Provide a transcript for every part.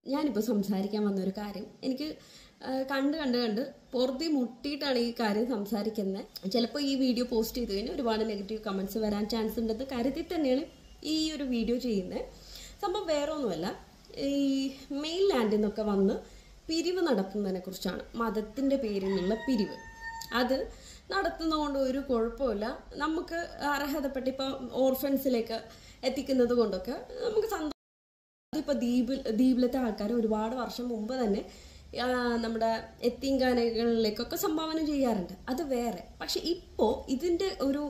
ഞാനിപ്പോൾ സംസാരിക്കാൻ വന്ന ഒരു കാര്യം എനിക്ക് ആ, കണ്ട് കണ്ട് കണ്ട് പൊറുതി മുട്ടിയിട്ടാണ് ഈ കാര്യം സംസാരിക്കുന്നത് ചിലപ്പോൾ ഈ വീഡിയോ പോസ്റ്റ് ചെയ്ത് കഴിഞ്ഞാൽ ഒരുപാട് നെഗറ്റീവ് കമൻസ് വരാൻ ചാൻസ് ഉണ്ടെന്ന് കരുതി തന്നെയാണ് ഈ ഒരു വീഡിയോ ചെയ്യുന്നത് സംഭവം വേറെ ഒന്നുമല്ല ഈ മെയിൻ ലാൻഡിൽ നിന്നൊക്കെ വന്ന് പിരിവ് നടത്തുന്നതിനെ കുറിച്ചാണ് മതത്തിൻ്റെ പേരിലുള്ള പിരിവ് അത് നടത്തുന്നതുകൊണ്ട് ഒരു കുഴപ്പമില്ല നമുക്ക് അർഹതപ്പെട്ട് ഇപ്പോൾ ഓർഫൻസിലേക്ക് എത്തിക്കുന്നത് കൊണ്ടൊക്കെ നമുക്ക് സന്തോഷം അതിപ്പോൾ ദ്വീപിൽ ദ്വീപിലത്തെ ആൾക്കാർ ഒരുപാട് വർഷം മുമ്പ് തന്നെ ആ, നമ്മുടെ എത്തിങ്കാനകളിലേക്കൊക്കെ സംഭാവന ചെയ്യാറുണ്ട് അത് വേറെ പക്ഷെ ഇപ്പോൾ ഇതിൻ്റെ ഒരു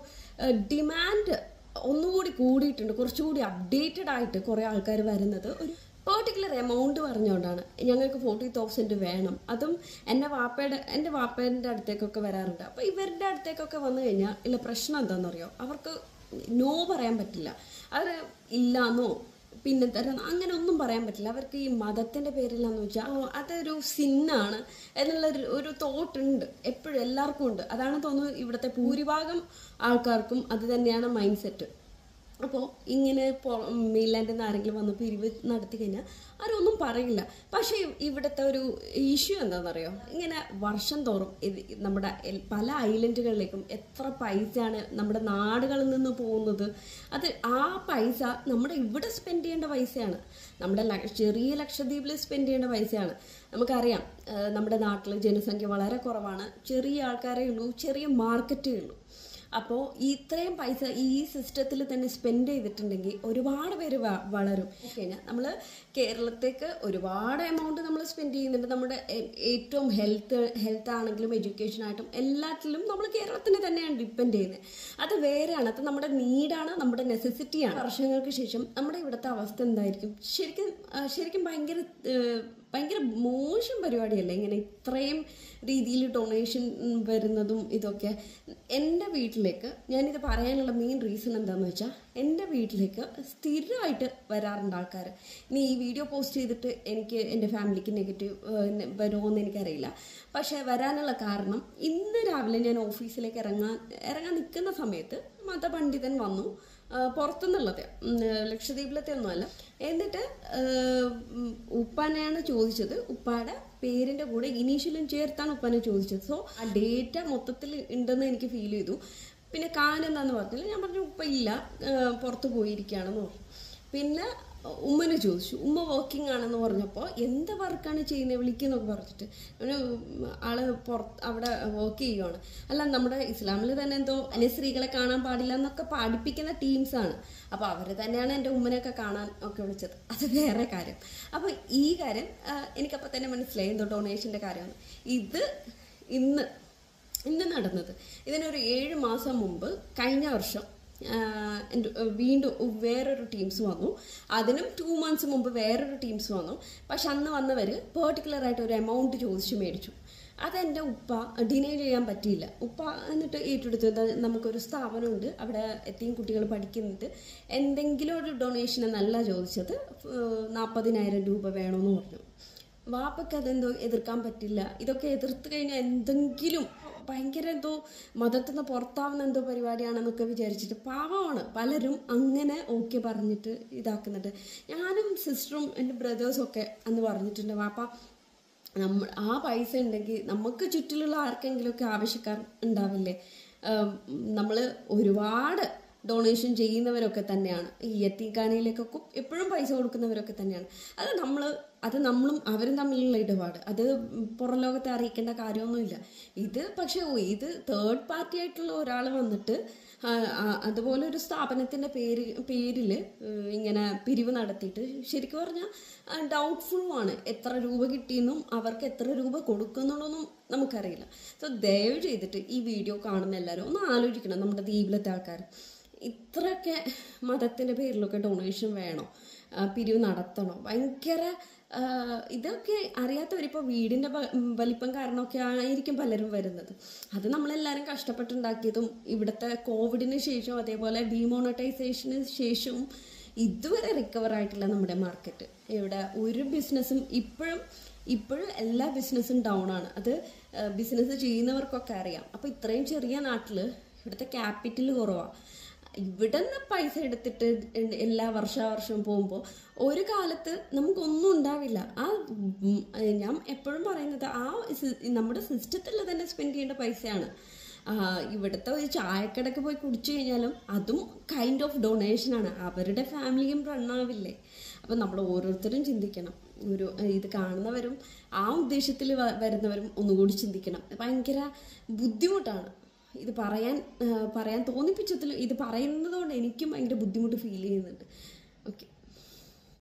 ഡിമാൻഡ് ഒന്നുകൂടി കൂടിയിട്ടുണ്ട് കുറച്ചുകൂടി അപ്ഡേറ്റഡ് ആയിട്ട് കുറേ ആൾക്കാർ വരുന്നത് ഒരു പെർട്ടിക്കുലർ എമൗണ്ട് പറഞ്ഞുകൊണ്ടാണ് ഞങ്ങൾക്ക് ഫോർട്ടി തൗസൻഡ് വേണം അതും എൻ്റെ വാപ്പയുടെ എൻ്റെ വാപ്പേൻ്റെ അടുത്തേക്കൊക്കെ വരാറുണ്ട് അപ്പോൾ ഇവരുടെ അടുത്തേക്കൊക്കെ വന്നു കഴിഞ്ഞാൽ ഇല്ല പ്രശ്നം എന്താണെന്നറിയോ അവർക്ക് നോ പറയാൻ പറ്റില്ല അവർ ഇല്ലാന്നോ പിന്നെ തരാം അങ്ങനെ ഒന്നും പറയാൻ പറ്റില്ല അവർക്ക് ഈ മതത്തിന്റെ പേരിലാന്ന് വെച്ചാൽ ഓ, അതൊരു സിന്നാണ് എന്നുള്ള ഒരു- ഒരു തോട്ട് ഉണ്ട് എപ്പോഴും എല്ലാവർക്കും ഉണ്ട് അതാണ് തോന്നുന്നു ഇവിടുത്തെ ഭൂരിഭാഗം ആൾക്കാർക്കും അത് തന്നെയാണ് മൈൻഡ് സെറ്റ് അപ്പോൾ ഇങ്ങനെ മെയിൻലാൻഡിൽ നിന്ന് ആരെങ്കിലും വന്ന് പിരിവ് നടത്തി കഴിഞ്ഞാൽ ആരൊന്നും പറയില്ല പക്ഷേ ഇവിടുത്തെ ഒരു ഇഷ്യൂ എന്താണെന്നറിയോ ഇങ്ങനെ വർഷം തോറും ഇത് നമ്മുടെ എൽ- പല ഐലൻഡുകളിലേക്കും എത്ര പൈസയാണ് നമ്മുടെ നാടുകളിൽ നിന്ന് പോകുന്നത് അത് ആ പൈസ നമ്മുടെ ഇവിടെ സ്പെൻഡ് ചെയ്യേണ്ട പൈസയാണ് നമ്മുടെ ല- ചെറിയ ലക്ഷദ്വീപിൽ സ്പെൻഡ് ചെയ്യേണ്ട പൈസയാണ് നമുക്കറിയാം ആ, നമ്മുടെ നാട്ടിൽ ജനസംഖ്യ വളരെ കുറവാണ് ചെറിയ ആൾക്കാരേ ഉള്ളൂ ചെറിയ മാർക്കറ്റേ ഉള്ളൂ അപ്പോൾ ഇത്രയും പൈസ ഈ സിസ്റ്റത്തിൽ തന്നെ സ്പെൻഡ് ചെയ്തിട്ടുണ്ടെങ്കിൽ ഒരുപാട് പേര് വ- വളരും കഴിഞ്ഞാൽ നമ്മൾ കേരളത്തേക്ക് ഒരുപാട് എമൗണ്ട് നമ്മൾ സ്പെൻഡ് ചെയ്യുന്നുണ്ട് നമ്മുടെ ഏ- ഏറ്റവും ഹെൽത്ത് ഹെൽത്ത് ആണെങ്കിലും എഡ്യൂക്കേഷൻ ആയിട്ടും എല്ലാത്തിലും നമ്മൾ കേരളത്തിന് തന്നെയാണ് ഡിപ്പെൻഡ് ചെയ്യുന്നത് അത് വേറെയാണ് അത് നമ്മുടെ നീഡാണ് നമ്മുടെ നെസസിറ്റിയാണ് വർഷങ്ങൾക്ക് ശേഷം നമ്മുടെ ഇവിടുത്തെ അവസ്ഥ എന്തായിരിക്കും ശരിക്കും ആ, ശരിക്കും ഭയങ്കര ഏഹ്, ഭയങ്കര മോശം പരിപാടിയല്ലേ ഇങ്ങനെ ഇത്രയും രീതിയിൽ ഡൊണേഷൻ വരുന്നതും ഇതൊക്കെ എൻ്റെ വീട്ടിലേക്ക് ഞാനിത് പറയാനുള്ള മെയിൻ റീസൺ എന്താണെന്ന് വെച്ചാൽ എൻ്റെ വീട്ടിലേക്ക് സ്ഥിരമായിട്ട് വരാറുണ്ട് ആൾക്കാർ ഇനി ഈ വീഡിയോ പോസ്റ്റ് ചെയ്തിട്ട് എനിക്ക് എൻ്റെ ഫാമിലിക്ക് നെഗറ്റീവ് വരുമോ എന്ന് എനിക്കറിയില്ല പക്ഷേ വരാനുള്ള കാരണം ഇന്ന് രാവിലെ ഞാൻ ഓഫീസിലേക്ക് ഇറങ്ങാൻ ഇറങ്ങാൻ നിൽക്കുന്ന സമയത്ത് മതപണ്ഡിതൻ വന്നു ആ, പുറത്തുനിന്നുള്ളത് ഉം, ലക്ഷദ്വീപിലത്തെ ഒന്നുമല്ല എന്നിട്ട് ആ, ഉം, ഉപ്പാനെയാണ് ചോദിച്ചത് ഉപ്പാടെ പേരിന്റെ കൂടെ ഇനീഷ്യലും ചേർത്താണ് ഉപ്പാനെ ചോദിച്ചത് സോ ആ ഡേറ്റ മൊത്തത്തിൽ ഉണ്ടെന്ന് എനിക്ക് ഫീൽ ചെയ്തു പിന്നെ കാൻ എന്താന്ന് പറഞ്ഞില്ല ഞാൻ പറഞ്ഞു ഉപ്പ ഇല്ല ആ, പുറത്ത് പോയിരിക്കുകയാണെന്ന് പറഞ്ഞു പിന്നെ ഉമ്മനെ ചോദിച്ചു ഉമ്മ വർക്കിംഗ് ആണെന്ന് പറഞ്ഞപ്പോൾ എന്ത് വർക്കാണ് ചെയ്യുന്നത് വിളിക്കുന്നൊക്കെ പറഞ്ഞിട്ട് അവന് ആള് പുറത്ത് അവിടെ വർക്ക് ചെയ്യുവാണ് അല്ല നമ്മുടെ ഇസ്ലാമിൽ തന്നെ എന്തോ അന്യ സ്ത്രീകളെ കാണാൻ പാടില്ല എന്നൊക്കെ പഠിപ്പിക്കുന്ന ടീംസാണ് അപ്പോൾ അവർ തന്നെയാണ് എൻ്റെ ഉമ്മനെയൊക്കെ കാണാൻ ഒക്കെ വിളിച്ചത് അത് വേറെ കാര്യം അപ്പോൾ ഈ കാര്യം ആ, എനിക്കപ്പോൾ തന്നെ മനസ്സിലായി എന്തോ ഡൊണേഷൻ്റെ കാര്യമാണ് ഇത് ഇന്ന് ഇന്ന് നടന്നത് ഇതിനൊരു ഏഴ് മാസം മുമ്പ് കഴിഞ്ഞ വർഷം ആഹ് എൻ്റെ വീണ്ടും വേറൊരു ടീംസ് വന്നു അതിനും ടു മന്ത്സ് മുമ്പ് വേറൊരു ടീംസ് വന്നു പക്ഷെ അന്ന് വന്നവർ പെർട്ടിക്കുലർ ആയിട്ട് ഒരു എമൗണ്ട് ചോദിച്ച് മേടിച്ചു അതെൻ്റെ ഉപ്പ ഡിനൈ ചെയ്യാൻ പറ്റിയില്ല ഉപ്പ എന്നിട്ട് ഏറ്റെടുത്തു "ദാ നമുക്കൊരു സ്ഥാപനമുണ്ട് അവിടെ എത്തിയും കുട്ടികൾ പഠിക്കുന്നുണ്ട് എന്തെങ്കിലും ഒരു ഡൊണേഷൻ എന്നല്ല ചോദിച്ചത് നാൽപ്പതിനായിരം രൂപ വേണമെന്ന് പറഞ്ഞു വാപ്പയ്ക്ക് അതെന്തോ എതിർക്കാൻ പറ്റില്ല ഇതൊക്കെ എതിർത്ത് കഴിഞ്ഞാൽ എന്തെങ്കിലും ഭയങ്കര എന്തോ മതത്തിൽ നിന്ന് പുറത്താവുന്ന എന്തോ പരിപാടിയാണെന്നൊക്കെ വിചാരിച്ചിട്ട് പാവമാണ് പലരും അങ്ങനെ ഓക്കെ പറഞ്ഞിട്ട് ഇതാക്കുന്നുണ്ട് ഞാനും സിസ്റ്ററും എൻ്റെ ബ്രദേഴ്സും ഒക്കെ അന്ന് പറഞ്ഞിട്ടുണ്ട് വാപ്പ നമ്മ ആ പൈസ ഉണ്ടെങ്കിൽ നമുക്ക് ചുറ്റിലുള്ള ആർക്കെങ്കിലുമൊക്കെ ആവശ്യക്കാർ ഉണ്ടാവില്ലേ നമ്മൾ ഒരുപാട് ഡൊണേഷൻ ചെയ്യുന്നവരൊക്കെ തന്നെയാണ് ഈ എത്തിക്കാനയിലേക്കൊക്കെ എപ്പോഴും പൈസ കൊടുക്കുന്നവരൊക്കെ തന്നെയാണ് അത് നമ്മൾ അത് നമ്മളും അവരും തമ്മിലുള്ള ഇടപാട് അത് പുറം ലോകത്തെ അറിയിക്കേണ്ട കാര്യമൊന്നുമില്ല ഇത് പക്ഷേ ഓ, ഇത് തേർഡ് പാർട്ടി ആയിട്ടുള്ള ഒരാൾ വന്നിട്ട് ആ, ആ, അതുപോലെ ഒരു സ്ഥാപനത്തിൻ്റെ പേര് പേരിൽ ഇങ്ങനെ പിരിവ് നടത്തിയിട്ട് ശരിക്കും പറഞ്ഞാൽ ഡൗട്ട്ഫുള്ളുമാണ് എത്ര രൂപ കിട്ടിയെന്നും അവർക്ക് എത്ര രൂപ കൊടുക്കുന്നുള്ളൊന്നും നമുക്കറിയില്ല സോ ദയവ് ചെയ്തിട്ട് ഈ വീഡിയോ കാണുന്ന എല്ലാവരും ഒന്ന് ആലോചിക്കണം നമ്മുടെ ദ്വീപിലത്തെ ആൾക്കാർ ഇത്രയൊക്കെ മതത്തിൻ്റെ പേരിലൊക്കെ ഡൊണേഷൻ വേണോ ആ, പിരിവ് നടത്തണോ ഭയങ്കര ആ, ഇതൊക്കെ അറിയാത്തവരിപ്പോൾ വീടിൻ്റെ വ- ഉം, വലിപ്പം കാരണമൊക്കെ ആയിരിക്കും പലരും വരുന്നത് അത് നമ്മളെല്ലാവരും കഷ്ടപ്പെട്ടുണ്ടാക്കിയതും ഇവിടുത്തെ കോവിഡിന് ശേഷവും അതേപോലെ ഡിമോണറ്റൈസേഷന് ശേഷവും ഇതുവരെ റിക്കവർ ആയിട്ടില്ല നമ്മുടെ മാർക്കറ്റ് ഇവിടെ ഒരു ബിസിനസ്സും ഇപ്പോഴും ഇപ്പോഴും എല്ലാ ബിസിനസ്സും ഡൗൺ ആണ് അത് ബിസിനസ് ചെയ്യുന്നവർക്കൊക്കെ അറിയാം അപ്പോൾ ഇത്രയും ചെറിയ നാട്ടിൽ ഇവിടുത്തെ ക്യാപിറ്റൽ കുറവാണ് ഇവിടെ നിന്ന് പൈസ എടുത്തിട്ട് എല്ലാ വർഷാവർഷവും പോകുമ്പോൾ ഒരു കാലത്ത് നമുക്കൊന്നും ഉണ്ടാവില്ല ആ ഉം, ഞാൻ എപ്പോഴും പറയുന്നത് ആ സി- നമ്മുടെ സിസ്റ്റത്തിൽ തന്നെ സ്പെൻഡ് ചെയ്യേണ്ട പൈസയാണ് ആ, ഇവിടുത്തെ ഒരു ചായക്കടക്ക് പോയി കുടിച്ചു കഴിഞ്ഞാലും അതും കൈൻഡ് ഓഫ് ഡൊണേഷനാണ് അവരുടെ ഫാമിലിയും റണ്ണാവില്ലേ അപ്പം നമ്മൾ ഓരോരുത്തരും ചിന്തിക്കണം ഒരു ഇത് കാണുന്നവരും ആ ഉദ്ദേശത്തിൽ വ- വരുന്നവരും ഒന്നുകൂടി ചിന്തിക്കണം ഭയങ്കര ബുദ്ധിമുട്ടാണ് ഇത് പറയാൻ ആ, പറയാൻ തോന്നിപ്പിച്ചതിൽ ഇത് പറയുന്നത് കൊണ്ട് എനിക്കും ഭയങ്കര ബുദ്ധിമുട്ട് ഫീൽ ചെയ്യുന്നുണ്ട് ഓക്കെ